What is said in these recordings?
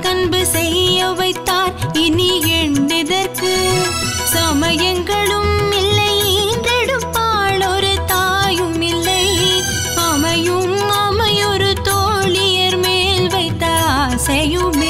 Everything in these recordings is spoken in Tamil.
தமக்கன்பு செய்ய வைத்தார் இனி எண்ணிதற்கு சமயங்களும் இல்லை ஈன்றெடுப்பாள் ஒரு தாயும் இல்லை அமையும் அமையொரு தோழியர் மேல் வைத்த ஆசையுமே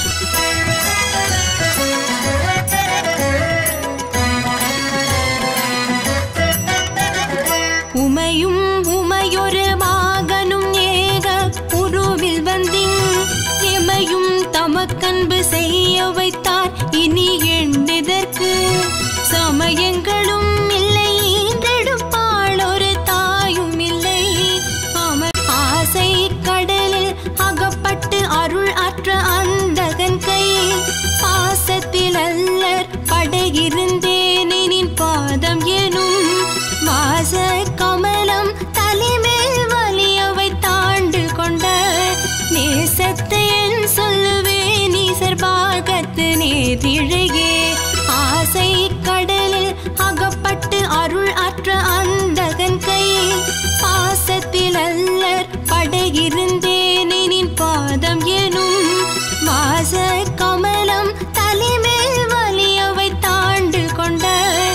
உமையும் உமையொரு மகனும் ஏக உருவில் வந்தின் எமையும் தமக்கன்பு செய்ய வைத்தார் இனி எண்ணிதற்கு சமயங்களும் இல்லை ஈன்றெடுப்பாள் ஒரு தாயும் இல்லை அமர் ஆசை கடலில் அகப்பட்டு அருள் அற்ற அந்தகன் கையில் பாசத்தில் அல்லர் படையிருந்தேனே நின் பாதம் எனும் வாச கமலம் தலைமேல் வலியவை தாண்டு கொண்ட நேசத்தை என் சொல்லுவேன் நீசர் பாகத்து நேரிழையே ஆசை கடலில் அகப்பட்டு அருள் அற்ற அந்தகன் கையில் பாசத்தில் அல்லர் படையிருந்தேனே நின் பாதம் எனும் வாச கமலம் தலைமேல் வலியவை தாண்டு கொண்ட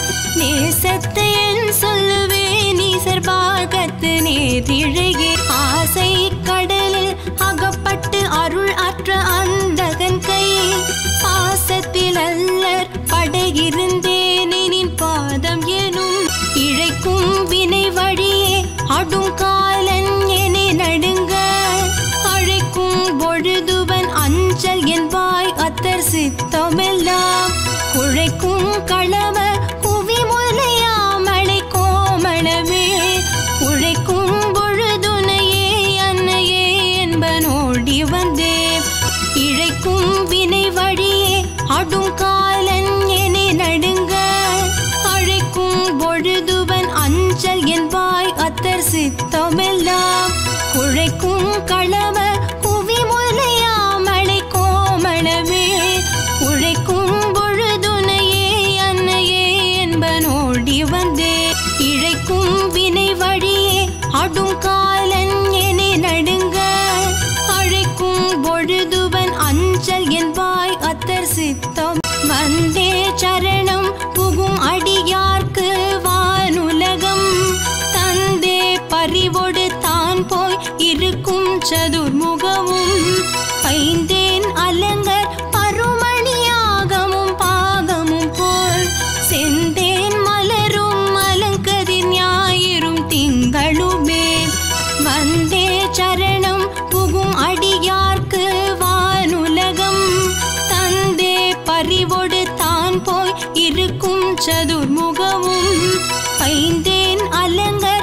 நேசத்தை என் சொல்லுவேன் நீசர் பாகத்து நேரிழையே ஆசை கடலில் அகப்பட்டு அருள் அற்ற அந்தகன் கையில் பாசத்தில் அல்லர் படையிருந்தேனே நின் பாதம் எனும் இழைக்கும் வினை வழியே அடும் காலன் என நடுங்க அழைக்கும் பொழுதுவன் அஞ்சல் என்பாய் அத்தர் சித்தமெல்லாம் குழைக்கும் களம குவி முலையாமலை கோமளமே உழைக்கும் பொழுதுனையே அன்னையே என்பனோடி வந்தே இழைக்கும் வினை வழியே அடும் காலன் என நடுங்க அழைக்கும் பொழுதுவன் அஞ்சல் என்பாய் அத்தர் சித்தமெல்லாம் குழைக்கும் களம குவி முலையாமலை கோமளமே உழைக்கும் பொழுதுனையே அன்னையே என்பனோடி வந்தே இழைக்கும் வினை வழியே அடும் காலன் என நடுங்க அழைக்கும் பொழுதுவன் அஞ்சல் என்பாய் அத்தர் சித்தம் வந்தே சரணம் புகும் அடியார்க்கு வானுலகம் தந்தே பறிவொடு தான் போய் இருக்கும் சதுர்முகமும் பைந்தேன் அலங்கர் பருமணியாகமும் பாகமும் போல் செந்தேன் மலரும் அலங்கதிர் ஞாயிறும் திங்களுமே வந்தே சரணம் புகும் அடியார்க்கு வானுலகம் தந்தே பறிவொடு தான் போய் இருக்கும் சதுர்முகமும் பைந்தேன் அலங்கர்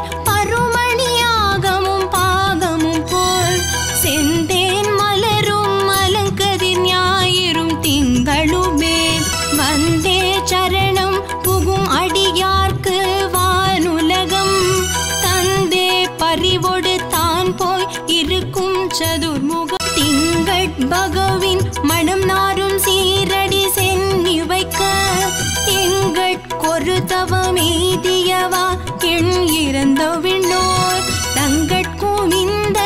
பருமணியாகமும் பாகமும் போல் செந்தேன் மலரும் அலங்கதிர் ஞாயிறும் திங்களுமே வந்தே சரணம் புகும் அடியார்க்கு வானுலகம் தந்தே பறிவொடு தான் போய் இருக்கும் சதுர்முக திங்கட் பகவின் மனம் நாரும் சீரடி சென்னி வைக்க எங்கட்கொரு தவமேதியவா எண் இறந்த விண்ணோர் தங்கட்கும் இந்த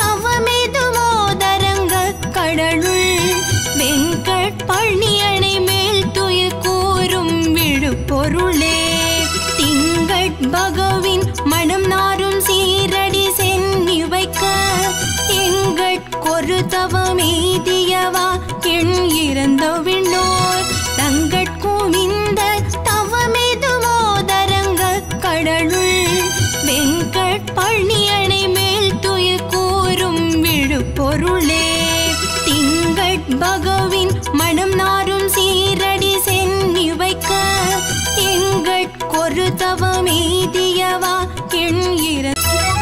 தவமெதுமோதரங்க கடலுள் வெங்கட் பழனியணை மேல் துயில் கூறும் விழுப்பொருளே திங்கட் பகவின் மனம் நாரும் சீரடி சென்னி வைக்க எங்கட்கொரு தவமேதியவா எண் இறந்த விண்ணோர் தங்கட்கும் இந்த தவமெதுமோதரங்க கடலுள் வெங்கட் பழனியணை மேல் துயில் கூறும் விழுப்பொருளே திங்கட் பகவின் மனம் நாரும் சீரடி சென்னி வைக்க எங்கட்கொரு தவமேதியவா எண் இறந்த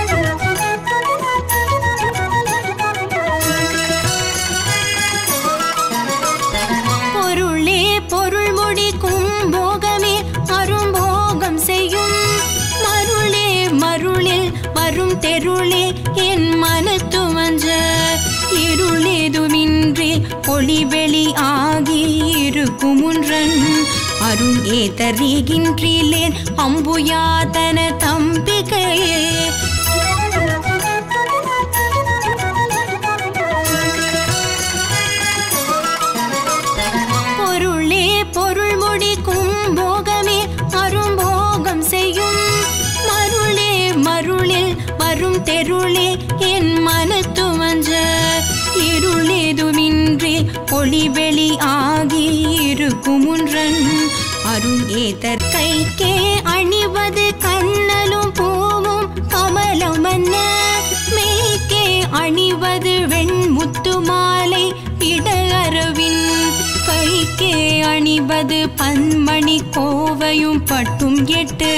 பொருளே பொருள் முடிக்கும் போகமே அரும்போகம் செய்யும் மருளே மருளில் வரும் தெருளே என் மனத்து மஞ்ச இருளேதுமின்றி ஒளி வெளி ஆகி இருக்கும் ஒன்றன் அருள் ஏதறிகின்றிலேன் அம்புயாதன தம்பிகையே இருக்கும் ஒன்றன் அருள் ஏதர் கைக்கே அணிவது கண்ணலும் பூவும் கமலம் மன்ன மேய்க்கே அணிவது வெண்முத்து மாலை இடஅரவின் கைக்கே அணிவது பன்மணி கோவையும் பட்டும் எட்டு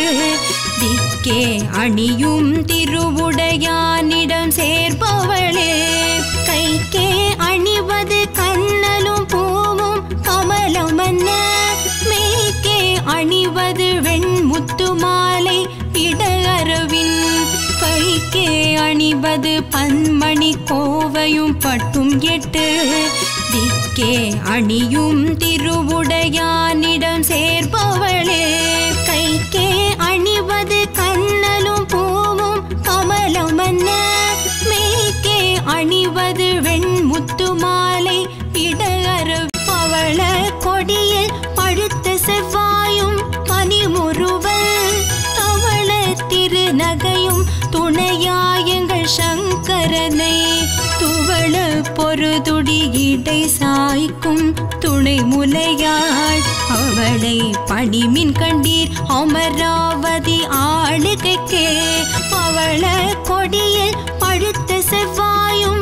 திக்கே அணியும் திருவுடையானிடம் சேர்ப்பவளே கைக்கே அணிவது கண்ணலும் பூவும் கமலம் மன்ன மேய்க்கே அணிவது வெண்முத்து மாலை இடஅரவின் கைக்கே அணிவது பன்மணி கோவையும் பட்டும் எட்டு திக்கே அணியும் திருவுடையானிடம் சேர்ப்பவளே கைக்கே அணிவது கண்ணலும் பூவும் கமலம் மன்ன மேய்க்கே அணிவது வெண்முத்து மாலை இடஅரவு பவள கொடியில் பழுத்த செவ்வாயும் பனிமுறுவல் தவள திருநகையும் துணையாயங்கள் சங்கரனை துவள பொருதுடி இடை சாய்க்கும் துணை முலையாள் அவளை பணிமின் கண்டீர் அமராவதி ஆளுகைக்கே அவள கொடியில் பழுத்த செவ்வாயும்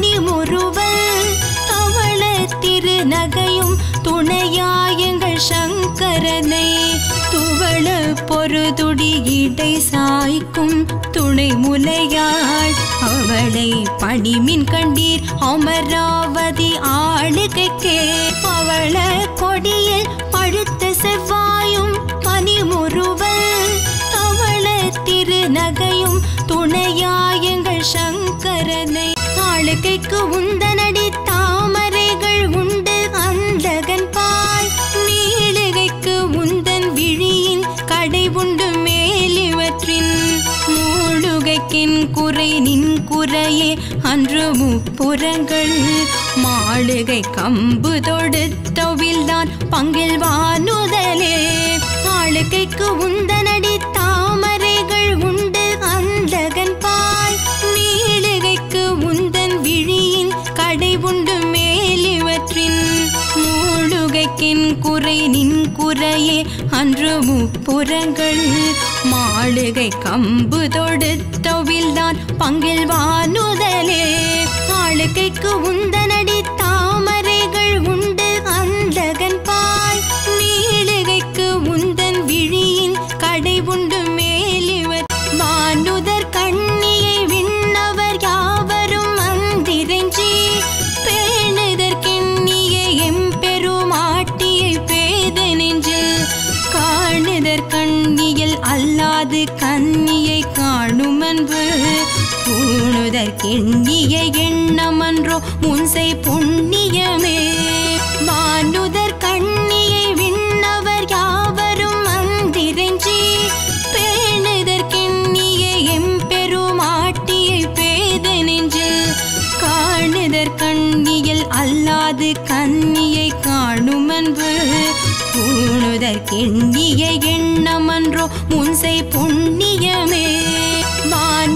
பனிமுறுவல் தவள திருநகையும் துணையாயங்கள் சங்கரனை துவள பொருதுடி இடை சாய்க்கும் துணை முலையாள் அவளை பணிமின் கண்டீர் அமராவதி ஆளுகைக்கே அவள கொடியில் பழுத்த செவ்வாயும் பனிமுறுவல் தவள திருநகையும் துணையாயங்கள் சங்கரனை ஆளுகைக்கு உந்தனடி தாமரைகள் உண்டு அந்தகன் பாய் நீளுகைக்கு உந்தன் விழியின் கடை உண்டு மேலிவற்றின் மூழுகைக்கின் குறை நின் குறையே அன்று முப்புறங்கள் மாளுகை கம்பு தொடுத்தொவில்தான் பங்கில் வானுதலே ஆளுகைக்கு உந்தனடி தாமரைகள் உண்டு அந்தகன் பாய் நீளுகைக்கு உந்தன் விழியின் கடை உண்டு மேலிவற்றின் மூழுகைக்கின் குறை நின் குறையே அன்று முப்புறங்கள் மாளுகை கம்பு தொடுத்தொவில்தான் பங்கில் வானுதலே ஆளுகைக்கு உந்தனடி தாமரைகள் உண்டு அந்தகன் பாய் நீளுகைக்கு உந்தன் விழியின் கடை உண்டு மேலிவர் வானுதர் கண்ணியை விண்ணவர் யாவரும் மந்திரஞ்சி பேணுதற்கெண்ணிய எம்பெருமாட்டியை பேத நெஞ்சில் காணுதற் கண்ணியல் அல்லாது கன்னியை காணும் அன்பு பூணுதற்கெண்ணிய எண்ணமன்றோ முன்சை புண்ணியமே வானுதர் கண்ணியை விண்ணவர் யாவரும் மந்திரஞ்சி பேணுதற்கெண்ணிய எம்பெருமாட்டியை பேத நெஞ்சில் காணுதற் கண்ணியல் அல்லாது கன்னியை காணும் அன்பு பூணுதற்கெண்ணிய எண்ணமன்றோ முன்சை புண்ணியமே வான்